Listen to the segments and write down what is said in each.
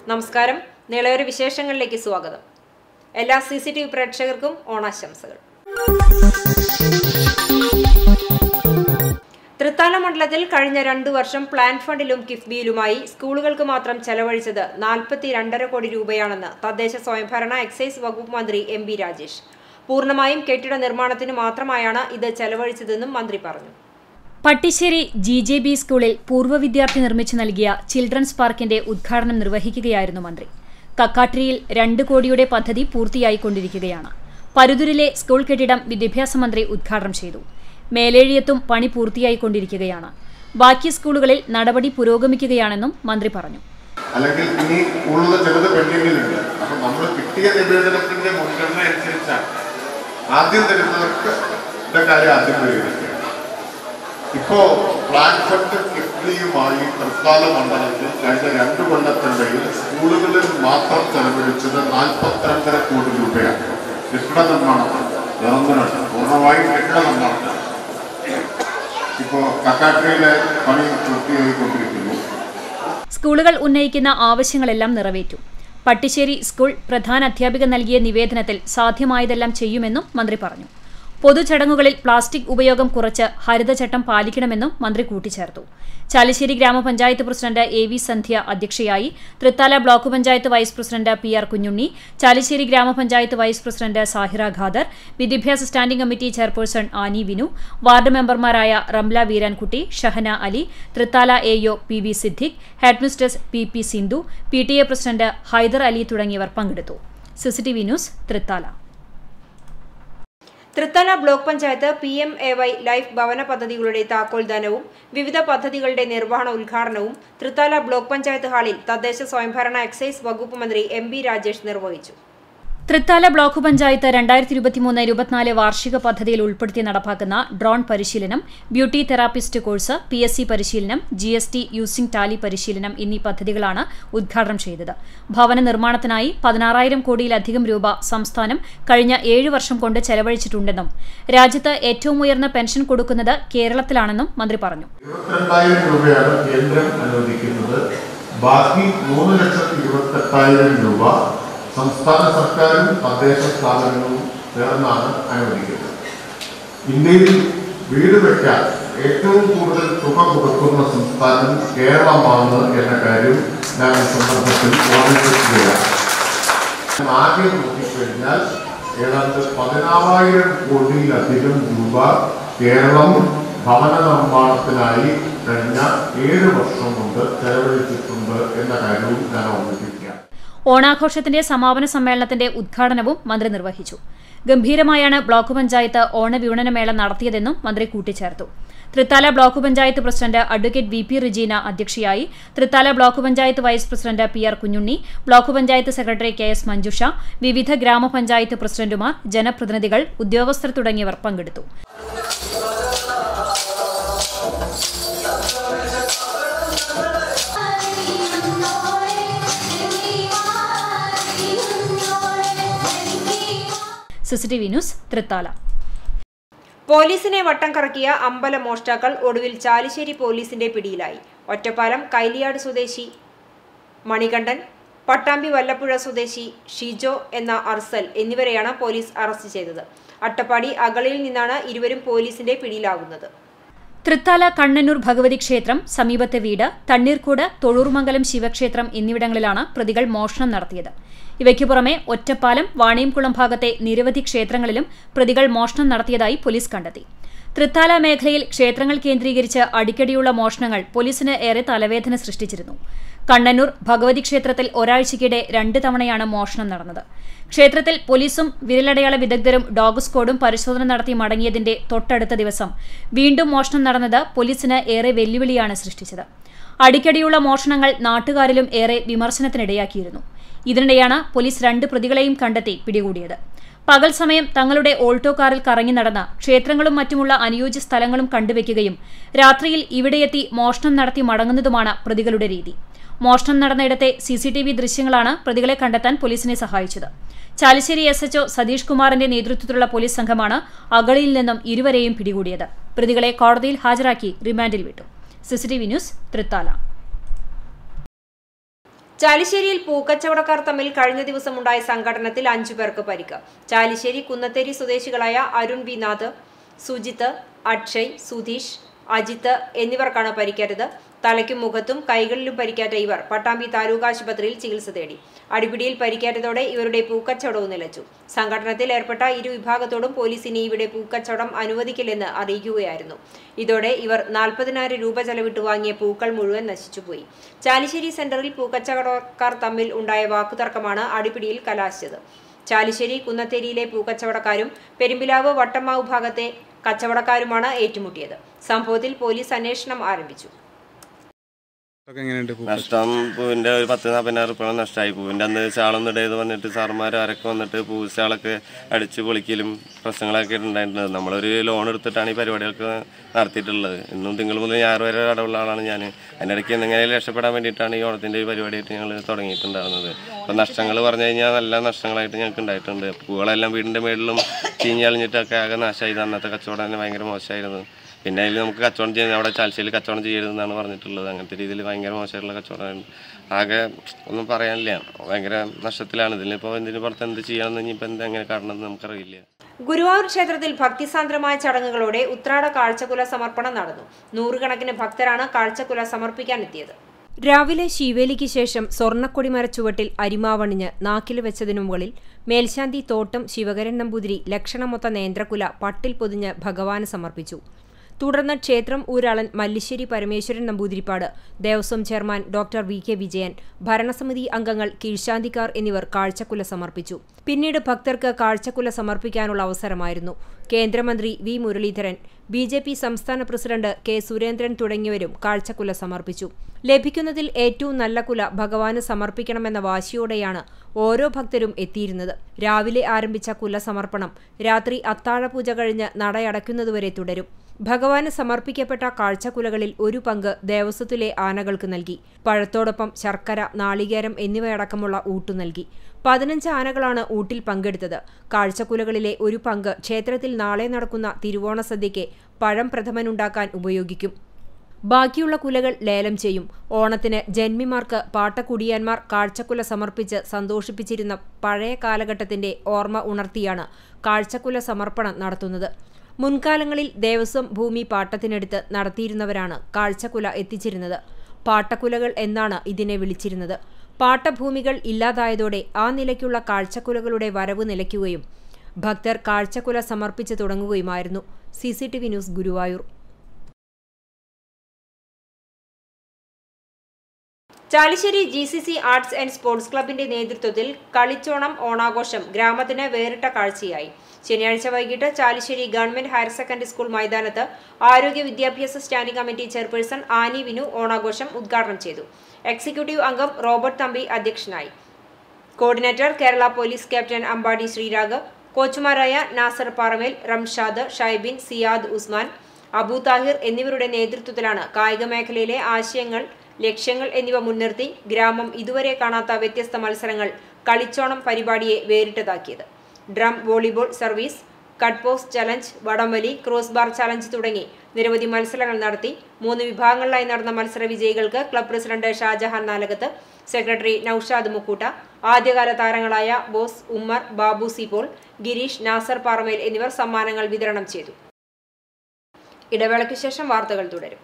നമസ്കാരം നിളയൊരു വിശേഷങ്ങളിലേക്ക് സ്വാഗതം എല്ലാ സി സി ടി വി പ്രേക്ഷകർക്കും ഓണാശംസകൾ തൃത്താല മണ്ഡലത്തിൽ കഴിഞ്ഞ രണ്ടു വർഷം പ്ലാൻ ഫണ്ടിലും കിഫ്ബിയിലുമായി സ്കൂളുകൾക്ക് മാത്രം ചെലവഴിച്ചത് നാൽപ്പത്തി രണ്ടര കോടി രൂപയാണെന്ന് തദ്ദേശ സ്വയംഭരണ എക്സൈസ് വകുപ്പ് മന്ത്രി എം ബി രാജേഷ് പൂർണ്ണമായും കെട്ടിട നിർമ്മാണത്തിന് മാത്രമായാണ് ഇത് ചെലവഴിച്ചതെന്നും മന്ത്രി പറഞ്ഞു പട്ടിശ്ശേരി ജി ജെ ബി സ്കൂളിൽ പൂർവ്വ വിദ്യാർത്ഥി നിർമ്മിച്ചു നൽകിയ ചിൽഡ്രൻസ് പാർക്കിന്റെ ഉദ്ഘാടനം നിർവഹിക്കുകയായിരുന്നു മന്ത്രി കക്കാട്ടിരിയിൽ രണ്ട് കോടിയുടെ പദ്ധതി പൂർത്തിയായിക്കൊണ്ടിരിക്കുകയാണ് പരുതൂരിലെ സ്കൂൾ കെട്ടിടം വിദ്യാഭ്യാസ മന്ത്രി ഉദ്ഘാടനം ചെയ്തു മേലേഴിയത്തും പണി പൂർത്തിയായിക്കൊണ്ടിരിക്കുകയാണ് ബാക്കി സ്കൂളുകളിൽ നടപടി പുരോഗമിക്കുകയാണെന്നും മന്ത്രി പറഞ്ഞു അല്ലെങ്കിൽ ഇനി ഉള്ള ചിലത് പെൻഡിങ്ങിലുണ്ട് അപ്പൊ നമ്മൾ കിട്ടിയ നിവേദനത്തിന്റെ മുൻഗണന അനുസരിച്ചാണ് ആദ്യം തരുന്നവർക്ക് ഇതിന്റെ കാര്യം ആദ്യം പരിഗണിക്കുക ഇപ്പോ പ്ലാൻ ഫണ്ട് കിഫ്ലിയുമായി തൃക്കാല മണ്ഡലത്തിൽ കഴിഞ്ഞ രണ്ട് കൊല്ലത്തിനിടയിൽ സ്കൂളുകളിൽ മാത്രം ചെലവഴിച്ചത് നാൽപ്പത്തിരണ്ടര കോടി രൂപയാണ് കെട്ടിട നിർമ്മാണത്തിന് നിരന്തരമല്ല പൂർണ്ണമായും കെട്ടിട നിർമ്മാണത്തിന് ഇപ്പോ കക്കാട്ടിയിലെ പണി പൂർത്തിയായിക്കൊണ്ടിരിക്കുന്നു സ്കൂളുകൾ ഉന്നയിക്കുന്ന ആവശ്യങ്ങളെല്ലാം നിറവേറ്റും പട്ടിശ്ശേരി സ്കൂൾ പ്രധാന അധ്യാപിക നൽകിയ നിവേദനത്തിൽ സാധ്യമായതെല്ലാം ചെയ്യുമെന്നും മന്ത്രി പറഞ്ഞു പൊതുചടങ്ങുകളിൽ പ്ലാസ്റ്റിക് ഉപയോഗം കുറച്ച് ഹരിതചട്ടം പാലിക്കണമെന്നും മന്ത്രി കൂട്ടിച്ചേർത്തു ചാലിശ്ശേരി ഗ്രാമപഞ്ചായത്ത് പ്രസിഡന്റ് എ വി സന്ധ്യ അധ്യക്ഷയായി Thrithala block panchayat vice president P R Kunhunni Chalissery ഗ്രാമപഞ്ചായത്ത് വൈസ് പ്രസിഡന്റ് സാഹിറ ഖാദർ വിദ്യാഭ്യാസ standing committee chairperson Annie Vinu ward മെമ്പർമാരായ Ramla Veerankutty Shahana Ali Thrithala A O P V Siddique headmistress P P Sindhu P T A president Haider Ali തുടങ്ങിയവർ പങ്കെടുത്തു CCTV news Thrithala Thrithala block panchayat P M A Y life ഭവന പദ്ധതികളുടെ താക്കോൽദാനവും വിവിധ പദ്ധതികളുടെ നിർവഹണ ഉദ്ഘാടനവും തൃത്താല ബ്ലോക്ക് പഞ്ചായത്ത് ഹാളിൽ തദ്ദേശ സ്വയംഭരണ എക്സൈസ് വകുപ്പ് മന്ത്രി എം ബി രാജേഷ് നിർവഹിച്ചു തൃത്താല ബ്ലോക്ക് പഞ്ചായത്ത് രണ്ടായിരത്തി ഇരുപത്തിമൂന്ന് ഇരുപത്തിനാല് വാർഷിക പദ്ധതിയിൽ ഉൾപ്പെടുത്തി നടപ്പാക്കുന്ന ഡ്രോൺ പരിശീലനം beauty therapist course P S C പരിശീലനം G S T using Tally പരിശീലനം എന്നീ പദ്ധതികളാണ് ഉദ്ഘാടനം ചെയ്തത് ഭവന നിർമ്മാണത്തിനായി പതിനാറായിരം കോടിയിലധികം രൂപ സംസ്ഥാനം കഴിഞ്ഞ ഏഴ് വർഷം കൊണ്ട് ചെലവഴിച്ചിട്ടുണ്ടെന്നും രാജ്യത്ത് ഏറ്റവും ഉയർന്ന പെൻഷൻ കൊടുക്കുന്നത് കേരളത്തിലാണെന്നും മന്ത്രി പറഞ്ഞു ഇരുപത്തിരണ്ടായിരം രൂപയാണ് കേന്ദ്രം അനുവദിക്കുന്നത് ബാക്കി മൂന്ന് ലക്ഷത്തി ഇരുപത്തെട്ടായിരം രൂപ സംസ്ഥാന സർക്കാരും തദ്ദേശ സ്ഥാപനങ്ങളും ചേർന്നാണ് അനുവദിക്കുന്നത് ഇന്ത്യയിൽ വീട് വയ്ക്കാൻ ഏറ്റവും കൂടുതൽ തുക കൊടുക്കുന്ന സംസ്ഥാനം കേരളമാണ് എന്ന കാര്യം ഞാൻ ഈ സന്ദർഭത്തിൽ ഓർമ്മിപ്പിക്കുകയാണ് ആകെ നോക്കിക്കഴിഞ്ഞാൽ ഏതാണ്ട് പതിനാറായിരം കോടിയിലധികം രൂപ കേരളം ഭവന നിർമ്മാണത്തിനായി കഴിഞ്ഞ ഏഴ് വർഷം കൊണ്ട് ചെലവഴിച്ചിട്ടുണ്ട് എന്ന കാര്യവും ഞാൻ ഓർമ്മിപ്പിക്കുകയാണ് ഓണാഘോഷത്തിന്റെ സമാപന സമ്മേളനത്തിന്റെ ഉദ്ഘാടനവും മന്ത്രി നിർവഹിച്ചു ഗംഭീരമായാണ് ബ്ലോക്ക് പഞ്ചായത്ത് ഓണവിപണനമേള നടത്തിയതെന്നും മന്ത്രി കൂട്ടിച്ചേർത്തു Thrithala block panchayat president advocate V P Rijina അധ്യക്ഷയായി Thrithala block panchayat vice president P R Kunhunni block panchayat secretary K S Manjusha വിവിധ ഗ്രാമപഞ്ചായത്ത് പ്രസിഡന്റുമാർ ജനപ്രതിനിധികൾ ഉദ്യോഗസ്ഥർ തുടങ്ങിയവർ പങ്കെടുത്തു സിസിടിവി ന്യൂസ് തൃത്താല പോലീസിനെ വട്ടം കറക്കിയ അമ്പല മോഷ്ടാക്കൾ ഒടുവിൽ ചാലിശ്ശേരി പോലീസിന്റെ പിടിയിലായി ഒറ്റപ്പാലം കൈലിയാട് സ്വദേശി മണികണ്ഠൻ പട്ടാമ്പി വല്ലപ്പുഴ സ്വദേശി ഷിജോ എന്ന അർസൽ എന്നിവരെയാണ് പോലീസ് അറസ്റ്റ് ചെയ്തത് അട്ടപ്പാടി അകളിൽ നിന്നാണ് ഇരുവരും പോലീസിന്റെ പിടിയിലാകുന്നത് തൃത്താല കണ്ണന്നൂർ ഭഗവതി ക്ഷേത്രം സമീപത്തെ വീട് തണ്ണീർക്കോട് തൊഴൂർമംഗലം ശിവക്ഷേത്രം എന്നിവിടങ്ങളിലാണ് പ്രതികൾ മോഷണം നടത്തിയത് ഇവയ്ക്കു പുറമെ ഒറ്റപ്പാലം വാണിയംകുളം ഭാഗത്തെ നിരവധി ക്ഷേത്രങ്ങളിലും പ്രതികൾ മോഷണം നടത്തിയതായി പോലീസ് കണ്ടെത്തി തൃത്താല മേഖലയിൽ ക്ഷേത്രങ്ങൾ കേന്ദ്രീകരിച്ച് അടിക്കടിയുള്ള മോഷണങ്ങൾ പോലീസിന് ഏറെ തലവേദന സൃഷ്ടിച്ചിരുന്നു കണ്ണന്നൂർ ഭഗവതി ക്ഷേത്രത്തിൽ ഒരാഴ്ചയ്ക്കിടെ രണ്ട് തവണയാണ് മോഷണം നടന്നത് ക്ഷേത്രത്തിൽ പോലീസും വിരലടയാള വിദഗ്ധരും ഡോഗ് സ്ക്വാഡും പരിശോധന നടത്തി മടങ്ങിയതിന്റെ തൊട്ടടുത്ത ദിവസം വീണ്ടും മോഷണം നടന്നത് പോലീസിന് ഏറെ വെല്ലുവിളിയാണ് സൃഷ്ടിച്ചത് അടിക്കടിയുള്ള മോഷണങ്ങൾ നാട്ടുകാരിലും ഏറെ വിമർശനത്തിനിടയാക്കിയിരുന്നു ഇതിനിടെയാണ് പോലീസ് രണ്ട് പ്രതികളെയും കണ്ടെത്തി പിടികൂടിയത് പകൽ സമയം തങ്ങളുടെ ഓൾട്ടോ കാറിൽ കറങ്ങി നടന്ന ക്ഷേത്രങ്ങളും മറ്റുമുള്ള അനുയോജ്യ സ്ഥലങ്ങളും കണ്ടുവെക്കുകയും രാത്രിയിൽ ഇവിടെയെത്തി മോഷണം നടത്തി മടങ്ങുന്നതുമാണ് പ്രതികളുടെ രീതി മോഷണം നടന്നയിടത്തെ സി സി ടി വി ദൃശ്യങ്ങളാണ് പ്രതികളെ കണ്ടെത്താൻ പോലീസിനെ സഹായിച്ചത് ചാലിശ്ശേരി എസ് എച്ച്ഒ സതീഷ് കുമാറിന്റെ നേതൃത്വത്തിലുള്ള പോലീസ് സംഘമാണ് അകളിയിൽ നിന്നും ഇരുവരെയും പിടികൂടിയത് പ്രതികളെ കോടതിയിൽ ഹാജരാക്കി റിമാൻഡിൽ വിട്ടു സിസിടിവി ന്യൂസ് തൃത്താല ചാലിശ്ശേരിയിൽ പൂക്കച്ചവടക്കാർ തമ്മിൽ കഴിഞ്ഞ ദിവസമുണ്ടായ സംഘടനത്തിൽ അഞ്ചു പേർക്ക് പരിക്ക് ചാലിശ്ശേരി കുന്നത്തേരി സ്വദേശികളായ അരുൺ വി നാഥ് സുജിത്ത് അക്ഷയ് സുധീഷ് അജിത്ത് എന്നിവർക്കാണ് പരിക്കേറ്റത് തലയ്ക്കും മുഖത്തും കൈകളിലും പരിക്കേറ്റ ഇവർ പട്ടാമ്പി താലൂക്ക് ആശുപത്രിയിൽ ചികിത്സ തേടി അടിപിടിയിൽ പരിക്കേറ്റതോടെ ഇവരുടെ പൂക്കച്ചവടവും നിലച്ചു സംഘടനത്തിൽ ഏർപ്പെട്ട ഇരു വിഭാഗത്തോടും പോലീസ് ഇനി ഇവിടെ പൂക്കച്ചവടം അനുവദിക്കില്ലെന്ന് അറിയിക്കുകയായിരുന്നു ഇതോടെ ഇവർ നാൽപ്പതിനായിരം രൂപ ചെലവിട്ട് വാങ്ങിയ പൂക്കൾ മുഴുവൻ നശിച്ചുപോയി ചാലിശ്ശേരി സെന്ററിൽ പൂക്കച്ചവടക്കാർ തമ്മിൽ ഉണ്ടായ വാക്കുതർക്കമാണ് അടിപിടിയിൽ കലാശിച്ചത് ചാലിശ്ശേരി കുന്നത്തേരിയിലെ പൂക്കച്ചവടക്കാരും പെരുമ്പിലാവ് വട്ടമാവ് ഭാഗത്തെ കച്ചവടക്കാരുമാണ് ഏറ്റുമുട്ടിയത് സംഭവത്തിൽ പോലീസ് അന്വേഷണം ആരംഭിച്ചു ഒക്കെ എങ്ങനെയുണ്ട് പൂ നഷ്ടം പൂവിന്റെ ഒരു പത്ത് നാൽപ്പതിനായിരം റുപ്യ നഷ്ടമായി പൂവിന്റെ അന്ന് ചാളൊന്നും ഇടയത് വന്നിട്ട് സാറുമാർ ആരൊക്കെ വന്നിട്ട് പൂച്ചാളൊക്കെ അടിച്ച് പൊളിക്കലും പ്രശ്നങ്ങളൊക്കെ ഉണ്ടായിട്ടുണ്ട് നമ്മളൊരു ലോൺ എടുത്തിട്ടാണ് ഈ പരിപാടികൾക്ക് നടത്തിയിട്ടുള്ളത് ഇന്നും തിങ്കൾ മുതൽ ഞായർ വരെ അടവുള്ള ആളാണ് ഞാൻ അതിനിടയ്ക്ക് എന്തെങ്കിലും രക്ഷപ്പെടാൻ വേണ്ടിയിട്ടാണ് ഈ ഓണത്തിന്റെ ഒരു പരിപാടിയായിട്ട് ഞങ്ങൾ തുടങ്ങിയിട്ടുണ്ടായിരുന്നത് അപ്പം നഷ്ടങ്ങൾ പറഞ്ഞു കഴിഞ്ഞാൽ നല്ല നഷ്ടങ്ങളായിട്ട് ഞങ്ങൾക്ക് ഉണ്ടായിട്ടുണ്ട് പൂവുകളെല്ലാം വീടിന്റെ മേളിലും ചീഞ്ഞളിഞ്ഞിട്ടൊക്കെ ആകെ നാശമായി അന്നത്തെ കച്ചവടം തന്നെ ഭയങ്കര മോശമായിരുന്നു പിന്നെ അതിൽ നമുക്ക് കച്ചവടം ചെയ്യുന്ന അവിടെ ചാൽശ്ശേരിയിൽ കച്ചവടം ചെയ്യരുതെന്നാണ് പറഞ്ഞിട്ടുള്ളത് അങ്ങനത്തെ രീതിയിൽ ഭയങ്കര മോശമായിട്ടുള്ള കച്ചവടമാണ് ആകെ ഒന്നും പറയാനില്ല ഭയങ്കര നഷ്ടത്തിലാണ് ഇതിലിപ്പോൾ എന്തിനു പുറത്ത് എന്ത് ചെയ്യണമെന്ന് ഇനിയിപ്പോൾ എന്താ എങ്ങനെ കാണണമെന്ന് നമുക്കറിയില്ല ഗുരുവായൂർ ക്ഷേത്രത്തിൽ ഭക്തിസാന്ദ്രമായ ചടങ്ങുകളോടെ ഉത്രാട കാഴ്ചകുല സമർപ്പണം നടന്നു നൂറുകണക്കിന് ഭക്തരാണ് കാഴ്ചകുല സമർപ്പിക്കാനെത്തിയത് രാവിലെ ശിവേലിക്ക് ശേഷം സ്വർണ്ണക്കൊടിമര ചുവട്ടിൽ അരിമാവണിഞ്ഞ് നാക്കിൽ വെച്ചതിനു മുകളിൽ മേൽശാന്തി തോട്ടം ശിവകരൻ നമ്പൂതിരി ലക്ഷണമൊത്ത നേന്ത്രക്കുല പട്ടിൽ പൊതിഞ്ഞ് ഭഗവാന് സമർപ്പിച്ചു തുടർന്ന് ക്ഷേത്രം ഊരാളൻ Mallissery Parameswaran Namboothiripad Devaswom chairman doctor V K Vijayan ഭരണസമിതി അംഗങ്ങൾ കീഴ്ശാന്തിക്കാർ എന്നിവർ കാഴ്ചക്കുല സമർപ്പിച്ചു പിന്നീട് ഭക്തർക്ക് കാഴ്ചക്കുല സമർപ്പിക്കാനുള്ള അവസരമായിരുന്നു കേന്ദ്രമന്ത്രി V Muraleedharan B J P സംസ്ഥാന പ്രസിഡന്റ് കെ സുരേന്ദ്രൻ തുടങ്ങിയവരും കാഴ്ചക്കുല സമർപ്പിച്ചു ലഭിക്കുന്നതിൽ ഏറ്റവും നല്ല കുല ഭഗവാന് സമർപ്പിക്കണമെന്ന വാശിയോടെയാണ് ഓരോ ഭക്തരും എത്തിയിരുന്നത് രാവിലെ ആരംഭിച്ച കുല സമർപ്പണം രാത്രി അത്താഴപൂജ കഴിഞ്ഞ് നടയടയ്ക്കുന്നതുവരെ തുടരും ഭഗവാന് സമർപ്പിക്കപ്പെട്ട കാഴ്ചക്കുലകളിൽ ഒരു പങ്ക് ദേവസ്വത്തിലെ ആനകൾക്ക് നൽകി പഴത്തോടൊപ്പം ശർക്കര നാളികേരം എന്നിവയടക്കമുള്ള ഊട്ടു നൽകി പതിനഞ്ച് ആനകളാണ് ഊട്ടിൽ പങ്കെടുത്തത് കാഴ്ചക്കുലകളിലെ ഒരു പങ്ക് ക്ഷേത്രത്തിൽ നാളെ നടക്കുന്ന തിരുവോണ സദ്യയ്ക്ക് പഴം പ്രഥമനുണ്ടാക്കാൻ ഉപയോഗിക്കും ബാക്കിയുള്ള കുലകൾ ലേലം ചെയ്യും ഓണത്തിന് ജന്മിമാർക്ക് പാട്ടക്കുടിയാന്മാർ കാഴ്ചക്കുല സമർപ്പിച്ച് സന്തോഷിപ്പിച്ചിരുന്ന പഴയ കാലഘട്ടത്തിന്റെ ഓർമ്മ ഉണർത്തിയാണ് കാഴ്ചക്കുല സമർപ്പണം നടത്തുന്നത് മുൻകാലങ്ങളിൽ ദേവസ്വം ഭൂമി പാട്ടത്തിനെടുത്ത് നടത്തിയിരുന്നവരാണ് കാഴ്ചക്കുല എത്തിച്ചിരുന്നത് പാട്ടക്കുലകൾ എന്നാണ് ഇതിനെ വിളിച്ചിരുന്നത് പാട്ടഭൂമികൾ ഇല്ലാതായതോടെ ആ നിലയ്ക്കുള്ള കാഴ്ചക്കുലകളുടെ വരവ് നിലയ്ക്കുകയും ഭക്തർ കാഴ്ചക്കുല സമർപ്പിച്ചു തുടങ്ങുകയുമായിരുന്നു C C T V news Guruvayur Chalissery G C C arts and sports ക്ലബിന്റെ നേതൃത്വത്തിൽ കളിച്ചോണം ഓണാഘോഷം ഗ്രാമത്തിന് വേറിട്ട കാഴ്ചയായി ശനിയാഴ്ച വൈകിട്ട് Chalissery government higher secondary school മൈതാനത്ത് ആരോഗ്യ വിദ്യാഭ്യാസ standing committee chairperson Annie Vinu ഓണാഘോഷം ഉദ്ഘാടനം ചെയ്തു എക്സിക്യൂട്ടീവ് അംഗം റോബർട്ട് തമ്പി അധ്യക്ഷനായി coordinator Kerala police captain Ambadi Sreerag കോച്ചുമാരായ നാസർ പാറമേൽ റംഷാദ് ഷൈബിൻ സിയാദ് ഉസ്മാൻ അബു താഹിർ എന്നിവരുടെ നേതൃത്വത്തിലാണ് കായിക മേഖലയിലെ ആശയങ്ങൾ ലക്ഷ്യങ്ങൾ എന്നിവ മുൻനിർത്തി ഗ്രാമം ഇതുവരെ കാണാത്ത വ്യത്യസ്ത മത്സരങ്ങൾ കളിച്ചോണം പരിപാടിയെ വേറിട്ടതാക്കിയത് drum volleyball service cut post challenge വടംവലി ക്രോസ് ബാർ ചലഞ്ച് തുടങ്ങി നിരവധി മത്സരങ്ങൾ നടത്തി മൂന്ന് വിഭാഗങ്ങളിലായി നടന്ന മത്സര വിജയികൾക്ക് club president Shajahan Nalakath secretary Naushad Mukkoota ആദ്യകാല താരങ്ങളായ ബോസ് ഉമ്മർ ബാബു സിപോൾ ഗിരീഷ് നാസർ പാറമേൽ എന്നിവർ സമ്മാനങ്ങൾ വിതരണം ചെയ്തു ഇടവേളയ്ക്ക് ശേഷം വാർത്തകൾ തുടരും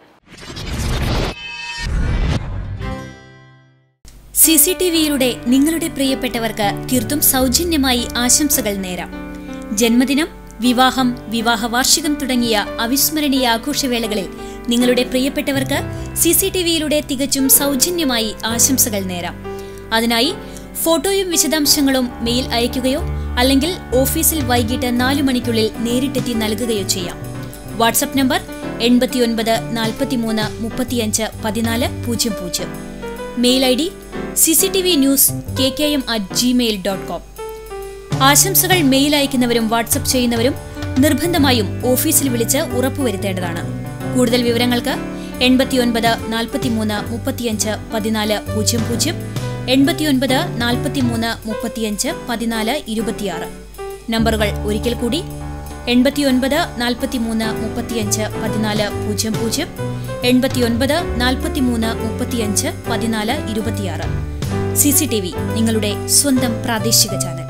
സി സി ടി വിയിലൂടെ നിങ്ങളുടെ പ്രിയപ്പെട്ടവർക്ക് തീർത്തും സൗജന്യമായി ആശംസകൾ നേരാം ജന്മദിനം വിവാഹം വിവാഹ വാർഷികം തുടങ്ങിയ അവിസ്മരണീയ ആഘോഷവേളകളിൽ നിങ്ങളുടെ പ്രിയപ്പെട്ടവർക്ക് സി സി ടി വിയിലൂടെ തികച്ചും സൗജന്യമായി ആശംസകൾ നേരാം അതിനായി ഫോട്ടോയും വിശദാംശങ്ങളും മെയിൽ അയയ്ക്കുകയോ അല്ലെങ്കിൽ ഓഫീസിൽ വൈകിട്ട് നാലു മണിക്കുള്ളിൽ നേരിട്ടെത്തി നൽകുകയോ ചെയ്യാം വാട്സപ്പ് നമ്പർ എൺപത്തിയൊൻപത് നാൽപ്പത്തിമൂന്ന് മുപ്പത്തിയഞ്ച് പതിനാല് പൂജ്യം പൂജ്യം mail I D C C T V news K K M at Gmail dot com ആശംസകൾ മെയിൽ അയക്കുന്നവരും വാട്സപ്പ് ചെയ്യുന്നവരും നിർബന്ധമായും ഓഫീസിൽ വിളിച്ച് ഉറപ്പുവരുത്തേണ്ടതാണ് കൂടുതൽ വിവരങ്ങൾക്ക് എൺപത്തിയൊൻപത് നാൽപ്പത്തിമൂന്ന് മുപ്പത്തിയഞ്ച് പതിനാല് പൂജ്യം പൂജ്യം എൺപത്തിയൊൻപത് നാൽപ്പത്തിമൂന്ന് മുപ്പത്തിയഞ്ച് പതിനാല് ഇരുപത്തിയാറ് നമ്പറുകൾ ഒരിക്കൽ കൂടി എൺപത്തിയൊൻപത് നാൽപ്പത്തിമൂന്ന് മുപ്പത്തിയഞ്ച് പതിനാല് പൂജ്യം പൂജ്യം എൺപത്തിയൊൻപത് നാൽപ്പത്തിമൂന്ന് മുപ്പത്തിയഞ്ച് പതിനാല് ഇരുപത്തിയാറ് സി സി ടി വി നിങ്ങളുടെ സ്വന്തം പ്രാദേശിക ചാനൽ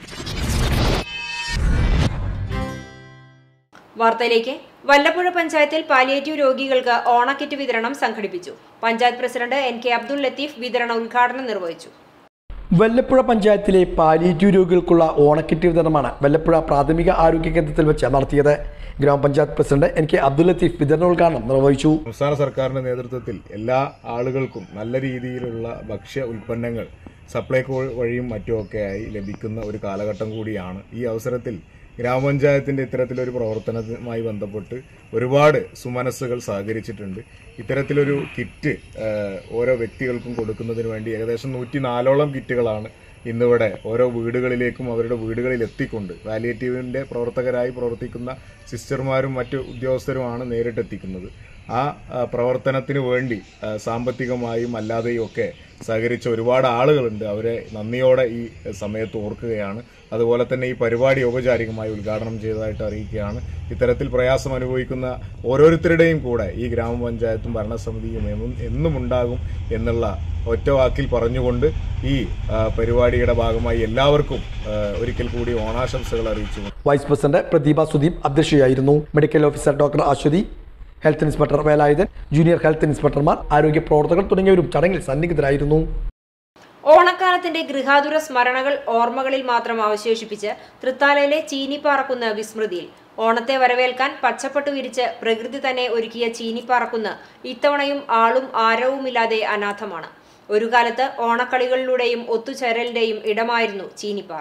വാർത്തയിലേക്ക് വല്ലപ്പുഴ പഞ്ചായത്തിൽ പാലിയേറ്റീവ് രോഗികൾക്ക് ഓണക്കിറ്റ് വിതരണം സംഘടിപ്പിച്ചു panchayat president N K Abdul Latheef വിതരണ ഉദ്ഘാടനം നിർവഹിച്ചു വല്ലപ്പുഴ പഞ്ചായത്തിലെ പാലിയേറ്റീവ് രോഗികൾക്കുള്ള ഓണക്കിറ്റ് വിതരണമാണ് വല്ലപ്പുഴ പ്രാഥമിക ആരോഗ്യ കേന്ദ്രത്തിൽ വെച്ച് നടത്തിയത് ഗ്രാമപഞ്ചായത്ത് president N K Abdul Latheef വിതരണോദ്ഘാടനം നിർവഹിച്ചു സംസ്ഥാന സർക്കാരിന്റെ നേതൃത്വത്തിൽ എല്ലാ ആളുകൾക്കും നല്ല രീതിയിലുള്ള ഭക്ഷ്യ ഉൽപ്പന്നങ്ങൾ സപ്ലൈകോ വഴിയും മറ്റുമൊക്കെയായി ലഭിക്കുന്ന ഒരു കാലഘട്ടം കൂടിയാണ് ഈ അവസരത്തിൽ ഗ്രാമപഞ്ചായത്തിന്റെ ഇത്തരത്തിലൊരു പ്രവർത്തനവുമായി ബന്ധപ്പെട്ട് ഒരുപാട് സുമനസ്സുകൾ സഹകരിച്ചിട്ടുണ്ട് ഇത്തരത്തിലൊരു കിറ്റ് ഏഹ്, ഓരോ വ്യക്തികൾക്കും കൊടുക്കുന്നതിന് വേണ്ടി ഏകദേശം നൂറ്റി നാലോളം കിറ്റുകളാണ് ഇന്നിവിടെ ഓരോ വീടുകളിലേക്കും അവരുടെ വീടുകളിൽ എത്തിക്കൊണ്ട് വാലിയേറ്റീവിൻ്റെ പ്രവർത്തകരായി പ്രവർത്തിക്കുന്ന സിസ്റ്റർമാരും മറ്റു ഉദ്യോഗസ്ഥരുമാണ് നേരിട്ടെത്തിക്കുന്നത് ആ ആ, പ്രവർത്തനത്തിന് വേണ്ടി ആ, സാമ്പത്തികമായും അല്ലാതെയും ഒക്കെ സഹകരിച്ച ഒരുപാട് ആളുകളുണ്ട് അവരെ നന്ദിയോടെ ഈ സമയത്ത് ഓർക്കുകയാണ് അതുപോലെ തന്നെ ഈ പരിപാടി ഔപചാരികമായി ഉദ്ഘാടനം ചെയ്തതായിട്ട് അറിയിക്കുകയാണ് ഇത്തരത്തിൽ പ്രയാസം അനുഭവിക്കുന്ന ഓരോരുത്തരുടെയും കൂടെ ഈ ഗ്രാമപഞ്ചായത്തും ഭരണസമിതിയും എന്നും എന്നും ഉണ്ടാകും എന്നുള്ള ഒറ്റ വാക്കിൽ പറഞ്ഞുകൊണ്ട് ഈ ആ, പരിപാടിയുടെ ഭാഗമായി എല്ലാവർക്കും ആ, ഒരിക്കൽ കൂടി ഓണാശംസകൾ അറിയിച്ചു വൈസ് പ്രസിഡന്റ് പ്രതിഭ സുദീപ് അധ്യക്ഷയായിരുന്നു medical officer doctor Aswathy health inspector Velayudhan junior health ഇൻസ്പെക്ടർമാർ ആരോഗ്യ പ്രവർത്തകർ തുടങ്ങിയവരും ചടങ്ങിൽ സന്നിഹിതരായിരുന്നു ഓണക്കാലത്തിന്റെ ഗൃഹാതുര സ്മരണകൾ ഓർമ്മകളിൽ മാത്രം അവശേഷിപ്പിച്ച് തൃത്താലയിലെ ചീനിപ്പാറക്കുന്ന് വിസ്മൃതിയിൽ ഓണത്തെ വരവേൽക്കാൻ പച്ചപ്പട്ട് വിരിച്ച് പ്രകൃതി തന്നെ ഒരുക്കിയ ചീനിപ്പാറക്കുന്ന് ഇത്തവണയും ആളും ആരവുമില്ലാതെ അനാഥമാണ് ഒരു കാലത്ത് ഓണക്കളികളിലൂടെയും ഒത്തുചേരലിന്റെയും ഇടമായിരുന്നു ചീനിപ്പാറ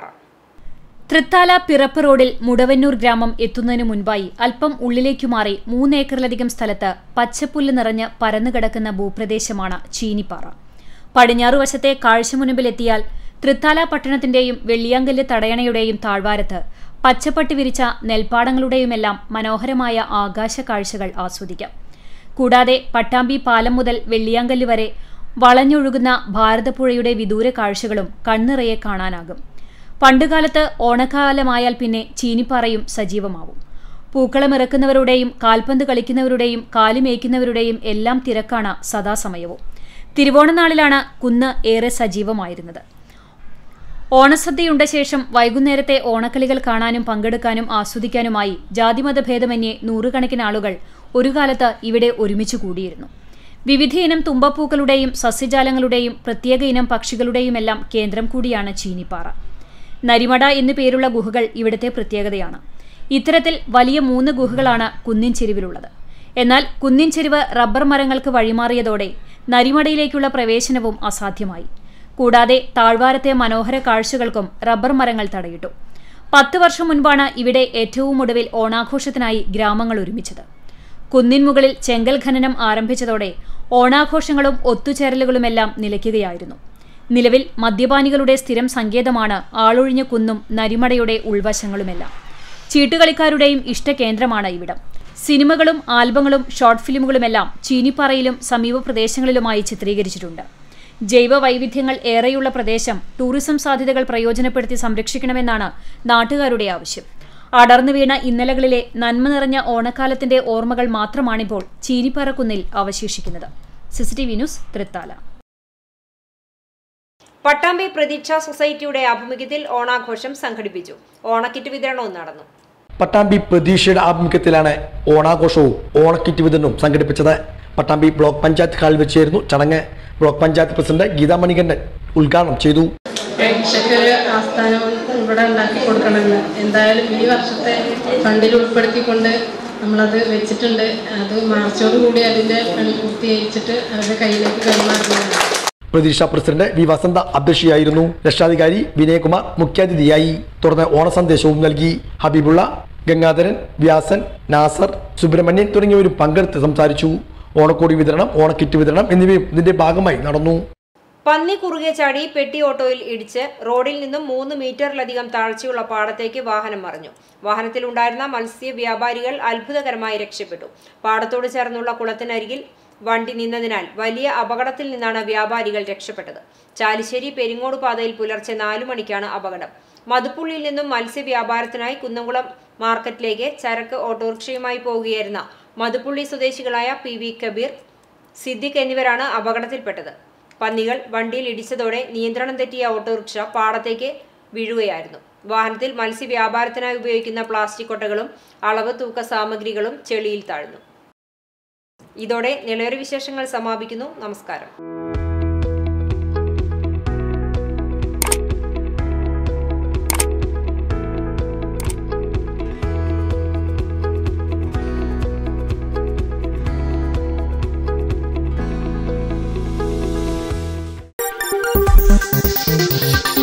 തൃത്താല പിറപ്പ് റോഡിൽ മുടവന്നൂർ ഗ്രാമം എത്തുന്നതിനു മുൻപായി അല്പം ഉള്ളിലേക്കു മാറി മൂന്നേക്കറിലധികം സ്ഥലത്ത് പച്ചപ്പുല്ല് നിറഞ്ഞ് പരന്നുകിടക്കുന്ന ഭൂപ്രദേശമാണ് ചീനിപ്പാറ പടിഞ്ഞാറു വശത്തെ കാഴ്ചമുനമ്പിലെത്തിയാൽ തൃത്താല പട്ടണത്തിന്റെയും വെള്ളിയാങ്കല്ല് തടയണയുടെയും താഴ്വാരത്ത് പച്ചപ്പട്ട് വിരിച്ച നെൽപ്പാടങ്ങളുടെയുമെല്ലാം മനോഹരമായ ആകാശ കാഴ്ചകൾ ആസ്വദിക്കാം കൂടാതെ പട്ടാമ്പി പാലം മുതൽ വെള്ളിയാങ്കല്ല് വരെ വളഞ്ഞൊഴുകുന്ന ഭാരതപ്പുഴയുടെ വിദൂര കാഴ്ചകളും കണ്ണിറയെ കാണാനാകും പണ്ടുകാലത്ത് ഓണക്കാലമായാൽ പിന്നെ ചീനിപ്പാറയും സജീവമാവും പൂക്കളമിറക്കുന്നവരുടെയും കാൽപന്ത് കളിക്കുന്നവരുടെയും കാലുമേയ്ക്കുന്നവരുടെയും എല്ലാം തിരക്കാണ് സദാസമയവും തിരുവോണനാളിലാണ് കുന്ന് ഏറെ സജീവമായിരുന്നത് ഓണസദ്യയുണ്ട ശേഷം വൈകുന്നേരത്തെ ഓണക്കളികൾ കാണാനും പങ്കെടുക്കാനും ആസ്വദിക്കാനുമായി ജാതിമത ഭേദമന്യേ നൂറുകണക്കിന് ആളുകൾ ഒരു കാലത്ത് ഇവിടെ ഒരുമിച്ച് കൂടിയിരുന്നു വിവിധയിനം തുമ്പപ്പൂക്കളുടെയും സസ്യജാലങ്ങളുടെയും പ്രത്യേക ഇനം പക്ഷികളുടെയുമെല്ലാം കേന്ദ്രം കൂടിയാണ് ചീനിപ്പാറ നരിമട എന്നു പേരുള്ള ഗുഹകൾ ഇവിടുത്തെ പ്രത്യേകതയാണ് ഇത്തരത്തിൽ വലിയ മൂന്ന് ഗുഹകളാണ് കുന്നിൻ ചെരുവിലുള്ളത് എന്നാൽ കുന്നിൻ ചെരുവ് റബ്ബർ മരങ്ങൾക്ക് വഴിമാറിയതോടെ നരിമടയിലേക്കുള്ള പ്രവേശനവും അസാധ്യമായി കൂടാതെ താഴ്വാരത്തെ മനോഹര കാഴ്ചകൾക്കും റബ്ബർ മരങ്ങൾ തടയിട്ടു പത്ത് വർഷം മുൻപാണ് ഇവിടെ ഏറ്റവും ഒടുവിൽ ഓണാഘോഷത്തിനായി ഗ്രാമങ്ങൾ ഒരുമിച്ചത് കുന്നിൻ മുകളിൽ ചെങ്കൽ ഖനനം ആരംഭിച്ചതോടെ ഓണാഘോഷങ്ങളും ഒത്തുചേരലുകളുമെല്ലാം നിലയ്ക്കുകയായിരുന്നു നിലവിൽ മദ്യപാനികളുടെ സ്ഥിരം സങ്കേതമാണ് ആളൊഴിഞ്ഞ കുന്നും നരിമടയുടെ ഉൾവശങ്ങളുമെല്ലാം ചീട്ടുകളിക്കാരുടെയും ഇഷ്ടകേന്ദ്രമാണ് ഇവിടം സിനിമകളും ആൽബങ്ങളും ഷോർട്ട് ഫിലിമുകളുമെല്ലാം ചീനിപ്പാറയിലും സമീപ പ്രദേശങ്ങളിലുമായി ചിത്രീകരിച്ചിട്ടുണ്ട് ജൈവ വൈവിധ്യങ്ങൾ ഏറെയുള്ള പ്രദേശം ടൂറിസം സാധ്യതകൾ പ്രയോജനപ്പെടുത്തി സംരക്ഷിക്കണമെന്നാണ് നാട്ടുകാരുടെ ആവശ്യം അടർന്നു വീണ ഇന്നലകളിലെ നന്മ നിറഞ്ഞ ഓണക്കാലത്തിന്റെ ഓർമ്മകൾ മാത്രമാണിപ്പോൾ ചീനിപ്പാറക്കുന്നിൽ അവശേഷിക്കുന്നത് സിസിടിവി ന്യൂസ് തൃത്താല പട്ടാമ്പി പ്രതീക്ഷ സൊസൈറ്റിയുടെ ആഭിമുഖ്യത്തിൽ ഓണാഘോഷം സംഘടിപ്പിച്ചു ഓണക്കിറ്റ് വിതരണവും നടന്നു പട്ടാമ്പി പ്രതീക്ഷയുടെ ആഭിമുഖ്യത്തിലാണ് ഓണാഘോഷവും ഓണക്കിറ്റ് വിതരണവും സംഘടിപ്പിച്ചത് പട്ടാമ്പി ബ്ലോക്ക് പഞ്ചായത്ത് ഹാളിൽ വെച്ചായിരുന്നു ചടങ്ങ് ബ്ലോക്ക് പഞ്ചായത്ത് പ്രസിഡന്റ് ഗീതാ മണികണ്ഠൻ ഉദ്ഘാടനം ചെയ്തു പ്രേക്ഷകര് ആസ്ഥാനം ഇവിടെ ഉണ്ടാക്കി കൊടുക്കണമെന്ന് എന്തായാലും ഈ വർഷത്തെ ഫണ്ടിൽ ഉൾപ്പെടുത്തിക്കൊണ്ട് നമ്മളത് വെച്ചിട്ടുണ്ട് അത് മാർച്ചോട് കൂടി അതിന്റെ പണി പൂർത്തീകരിച്ചിട്ട് അവരുടെ കയ്യിലേക്ക് കൈമാറുന്നതാണ് പ്രതീക്ഷ പ്രസിഡന്റ് വി വസന്ത അധ്യക്ഷയായിരുന്നു രക്ഷാധികാരി വിനയകുമാർ മുഖ്യാതിഥിയായി തുടർന്ന് ഓണസന്ദേശവും നൽകി ഹബീബുള്ള ഗംഗാധരൻ വ്യാസൻ നാസർ സുബ്രഹ്മണ്യൻ തുടങ്ങിയവരും പങ്കെടുത്ത് സംസാരിച്ചു ഓണക്കോടി വിതരണം ഓണക്കിറ്റ് വിതരണം എന്നിവയും ഇതിന്റെ ഭാഗമായി നടന്നു പന്നി കുറുകെ ചാടി പെട്ടി ഓട്ടോയിൽ ഇടിച്ച് റോഡിൽ നിന്നും മൂന്ന് മീറ്ററിലധികം താഴ്ചയുള്ള പാടത്തേക്ക് വാഹനം മറിഞ്ഞു വാഹനത്തിലുണ്ടായിരുന്ന മത്സ്യ വ്യാപാരികൾ അത്ഭുതകരമായി രക്ഷപ്പെട്ടു പാടത്തോട് ചേർന്നുള്ള കുളത്തിനരികിൽ വണ്ടി നിന്നതിനാൽ വലിയ അപകടത്തിൽ നിന്നാണ് വ്യാപാരികൾ രക്ഷപ്പെട്ടത് ചാലിശ്ശേരി പെരിങ്ങോട് പാതയിൽ പുലർച്ചെ നാലു മണിക്കാണ് അപകടം മതുപ്പുള്ളിയിൽ നിന്നും മത്സ്യവ്യാപാരത്തിനായി കുന്നംകുളം മാർക്കറ്റിലേക്ക് ചരക്ക് ഓട്ടോറിക്ഷയുമായി പോവുകയായിരുന്ന മതുപ്പുള്ളി സ്വദേശികളായ പി വി കബീർ സിദ്ദിഖ് എന്നിവരാണ് അപകടത്തിൽപ്പെട്ടത് പന്നികൾ വണ്ടിയിൽ ഇടിച്ചതോടെ നിയന്ത്രണം തെറ്റിയ ഓട്ടോറിക്ഷ പാടത്തേക്ക് വീഴുകയായിരുന്നു വാഹനത്തിൽ മത്സ്യവ്യാപാരത്തിനായി ഉപയോഗിക്കുന്ന പ്ലാസ്റ്റിക് കൊട്ടകളും അളവ് തൂക്ക സാമഗ്രികളും ചെളിയിൽ താഴ്ന്നു ഇതോടെ നിളയൊരു വിശേഷങ്ങൾ സമാപിക്കുന്നു നമസ്കാരം Thank you.